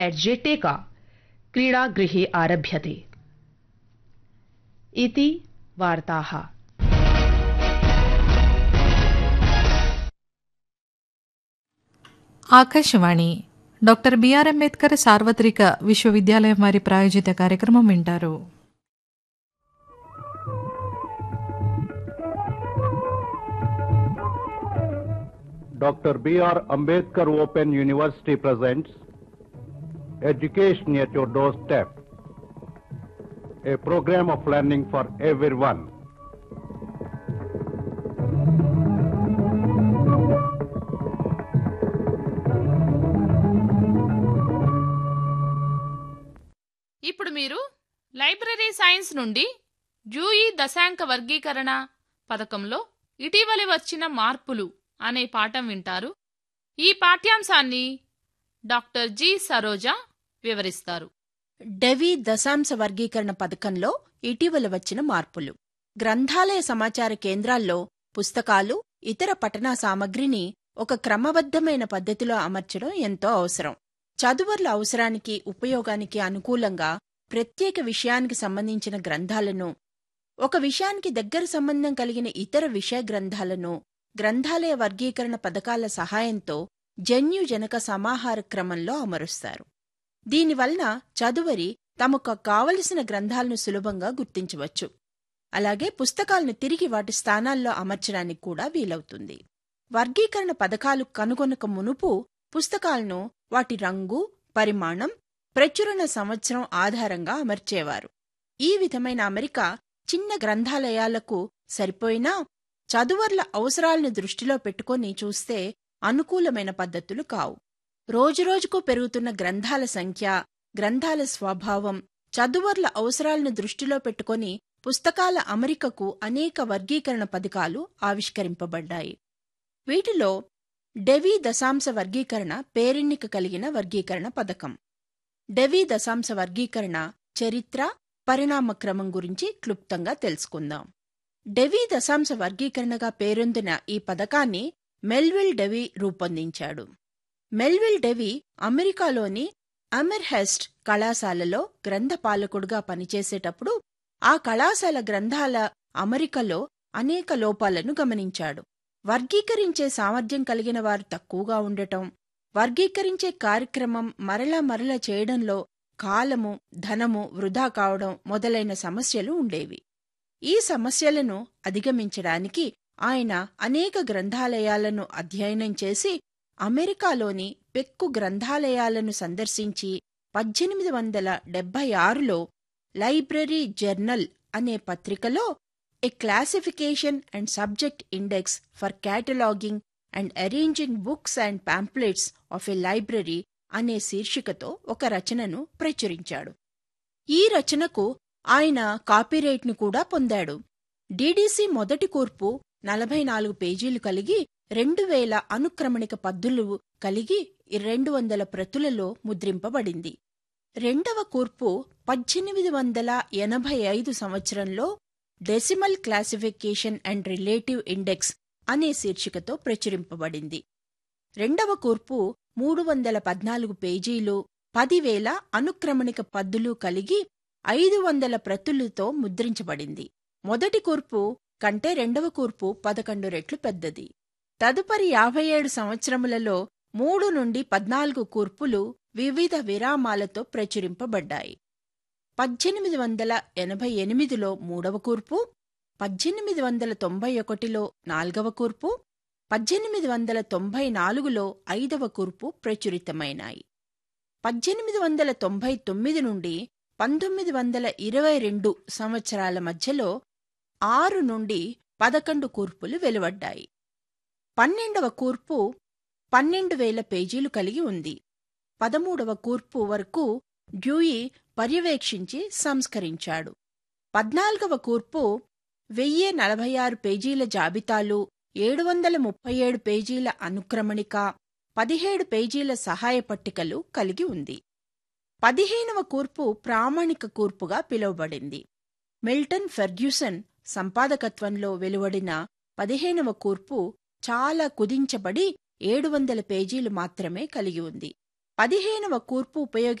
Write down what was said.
एड्जेटेका क्रीडागृहे आरभ्यते इति वार्ताः ఆకాశవాణి డాక్టర్ బిఆర్ అంబేద్కర్ సార్వత్రిక విశ్వవిద్యాలయం వారి ప్రాయోజిత కార్యక్రమం వింటారు Dr. B.R. Ambedkar Open University presents Education at Your Doorstep, a program of learning for everyone. ఇప్పుడు మీరు లైబ్రరీ సైన్స్ నుండి జూయి దశాంక వర్గీకరణ పథకంలో ఇటీవలి వచ్చిన మార్పులు అనే పాఠం వింటారు ఈ పాఠ్యాంశాన్ని డాక్టర్ జి సరోజా వివరిస్తారు డెవి దశాంశ వర్గీకరణ పథకంలో ఇటీవల వచ్చిన మార్పులు గ్రంథాలయ సమాచార కేంద్రాల్లో పుస్తకాలు ఇతర పఠనా సామగ్రిని ఒక క్రమబద్ధమైన పద్ధతిలో అమర్చడం ఎంతో అవసరం చదువర్ల అవసరానికి ఉపయోగానికి అనుకూలంగా ప్రత్యేక విషయానికి సంబంధించిన గ్రంథాలను ఒక విషయానికి దగ్గర సంబంధం కలిగిన ఇతర విషయ గ్రంథాలను గ్రంథాలయ వర్గీకరణ పథకాల సహాయంతో జన్యుజనక సమాహార క్రమంలో అమరుస్తారు దీనివలన చదువరి తమకు కావలసిన గ్రంథాలను సులభంగా గుర్తించవచ్చు అలాగే పుస్తకాలను తిరిగి వాటి స్థానాల్లో అమర్చడానికి కూడా వీలవుతుంది వర్గీకరణ పథకాలు కనుగొనక మునుపు పుస్తకాలను వాటి రంగు పరిమాణం ప్రచురణ సంవత్సరం ఆధారంగా అమర్చేవారు ఈ విధమైన అమరిక చిన్న గ్రంథాలయాలకు సరిపోయినా చదువర్ల అవసరాలను దృష్టిలో పెట్టుకొని చూస్తే అనుకూలమైన పద్ధతులు కావు రోజురోజుకు పెరుగుతున్న గ్రంథాల సంఖ్య గ్రంథాల స్వభావం చదువర్ల అవసరాలను దృష్టిలో పెట్టుకొని పుస్తకాల అమరికకు అనేక వర్గీకరణ పథకాలు ఆవిష్కరింపబడ్డాయి వీటిలో డెవి దశాంశ వర్గీకరణ పేరెన్నిక కలిగిన వర్గీకరణ పథకం డెవి దశాంశ వర్గీకరణ చరిత్ర పరిణామక్రమం గురించి క్లుప్తంగా తెలుసుకుందాం డెవి దశాంశ వర్గీకరణగా పేరొందిన ఈ పథకాన్ని మెల్విల్ డెవి రూపొందించాడు మెల్విల్ డెవి అమెరికాలోని అమెర్హెస్ట్ కళాశాలలో గ్రంథపాలకుడుగా పనిచేసేటప్పుడు ఆ కళాశాల గ్రంథాల అమరికలో అనేక లోపాలను గమనించాడు వర్గీకరించే సామర్థ్యం కలిగిన వారు తక్కువగా ఉండటం వర్గీకరించే కార్యక్రమం మరలా మరల చేయడంలో కాలము ధనము వృధా కావడం మొదలైన సమస్యలు ఉండేవి ఈ సమస్యలను అధిగమించడానికి ఆయన అనేక గ్రంథాలయాలను అధ్యయనం చేసి అమెరికాలోని పెక్కు గ్రంథాలయాలను సందర్శించి పద్దెనిమిది వందల డెబ్బై ఆరులో లైబ్రరీ జర్నల్ అనే పత్రికలో a classification and subject index for cataloguing and arranging books and pamphlets of a library అనే శీర్షికతో ఒక రచనను ప్రచురించాడు ఈ రచనకు ఆయన కాపీరైట్ను కూడా పొందాడు డీడీసీ మొదటి కూర్పు నలభై నాలుగు పేజీలు కలిగి రెండు వేల అనుక్రమణిక పద్దులు కలిగి రెండు వందల ప్రతులలో ముద్రింపబడింది రెండవ కూర్పు పద్దెనిమిది వందల ఎనభై ఐదు సంవత్సరంలో decimal classification and relative index అనే శీర్షికతో ప్రచురింపబడింది రెండవ కూర్పు మూడు వందల పద్నాలుగు పేజీలు పదివేల అనుక్రమణిక పద్దులు కలిగి ఐదు వందల ప్రతులతో ముద్రించబడింది మొదటి కూర్పు కంటే రెండవ కూర్పు పదకొండు రెట్లు పెద్దది తదుపరి యాభై ఏడు సంవత్సరములలో మూడు నుండి పద్నాలుగు కూర్పులు వివిధ విరామాలతో ప్రచురింపబడ్డాయి పద్దెనిమిది వందల ఎనభై ఎనిమిదిలో మూడవ కూర్పు పద్దెనిమిది వందల తొంభై ఒకటిలో నాల్గవ కూర్పు పద్దెనిమిది వందల తొంభై నాలుగులో ఐదవ కూర్పు ప్రచురితమైనాయి పద్దెనిమిది వందల తొంభై తొమ్మిది నుండి పంతొమ్మిది వందల ఇరవై రెండు సంవత్సరాల మధ్యలో ఆరు నుండి పదకొండు కూర్పులు వెలువడ్డాయి పన్నెండవ కూర్పు పన్నెండు వేల పేజీలు కలిగి ఉంది పదమూడవ కూర్పు వరకు డ్యూయి పర్యవేక్షించి సంస్కరించాడు పద్నాలుగవ కూర్పు వెయ్యి నలభై ఆరు పేజీల జాబితాలు ఏడు వందల ముప్పై ఏడు పేజీల అనుక్రమణిక పదిహేడు పేజీల సహాయ పట్టికలు కలిగి ఉంది పదిహేనవ కూర్పు ప్రామాణిక కూర్పుగా పిలువబడింది మిల్టన్ ఫెర్గ్యూసన్ సంపాదకత్వంలో వెలువడిన పదిహేనవ కూర్పు చాలా కుదించబడి ఏడు వందల పేజీలు మాత్రమే కలిగి ఉంది పదిహేనవ కూర్పు ఉపయోగి